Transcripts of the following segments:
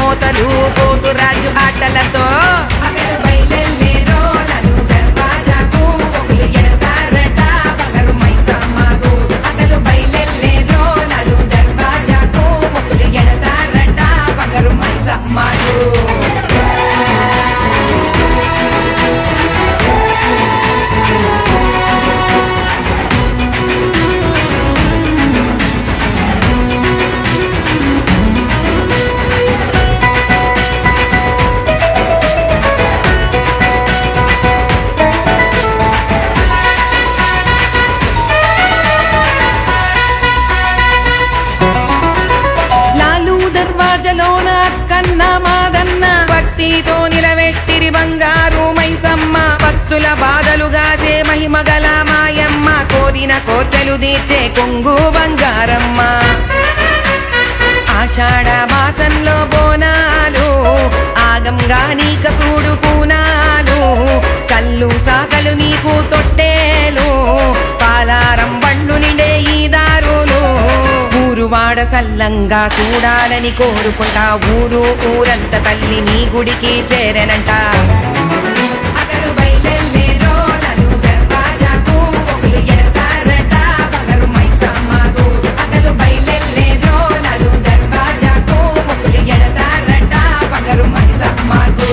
మోతలు పోతురాజు ఆటలతో పగలు బయలెల్లేరో నలు దర్వాజాకు ఒకలు ఎడతారట పగరు మైసమ్మకు పగలు బయలెల్లేరో నలు దర్వాజాకు ఒకలు ఎడతారట పగరు మైసమ్మకు లాలు దర్వాజలోన కన్న మాదన్న భక్తితో నిలవెట్టిరి బంగారు మైసమ్మ భక్తుల బాధలుగాసే మహిమగల మాయమ్మ కోరిన కోర్కెలు తీర్చే కొంగు బంగారమ్మ ఆషాఢ మాసంలో బోనాలు ఆగంగా నీక చూడు కూనాలు కళ్ళు సాకలు నీకు తొట్టేలు పాలారం బండ్లు నిండే ఈ దారులు ఊరువాడ సల్లంగా చూడాలని కోరుకుంటా ఊరు ఊరంత తల్లి నీ గుడికి చేరనంట పగలు బయలెల్లేరో నలు దర్వాజాకు ఒకలు ఎడతారట పగరు మైసమ్మకు పగలు బయలెల్లేరో నలు దర్వాజాకు ఒకలు ఎడతారట పగరు మైసమ్మకు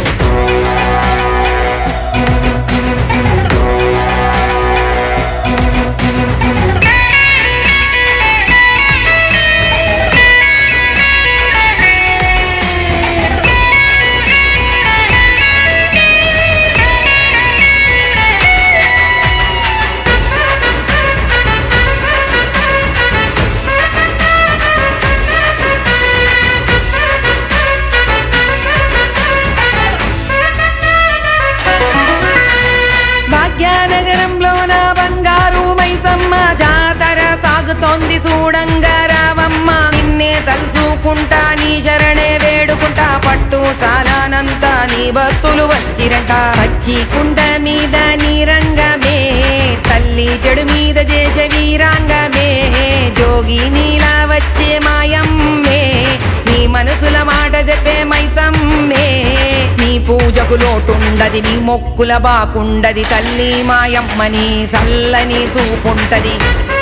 భాగ్యనగరంలోన బంగారు మైసమ్మ జాతర సాగుతోంది చూడంగా రావమ్మ నిన్నే తలుసుకుంటా నీ శరణే వేడుకుంటా పట్టు సాలానంతా నీ భక్తులు వచ్చిరంట పచ్చి కుండ మీద నీ రంగమే తల్లి చెడు మీద చేసే వీరాంగమే జోగి నీలా వచ్చే మాయమ్మే నీ మనసుల మాట చెప్పే మైసమ్మే నీ పూజకు లోటుండది నీ మొక్కుల బాకుండది తల్లి మాయమ్మని సల్లని సూపుంటది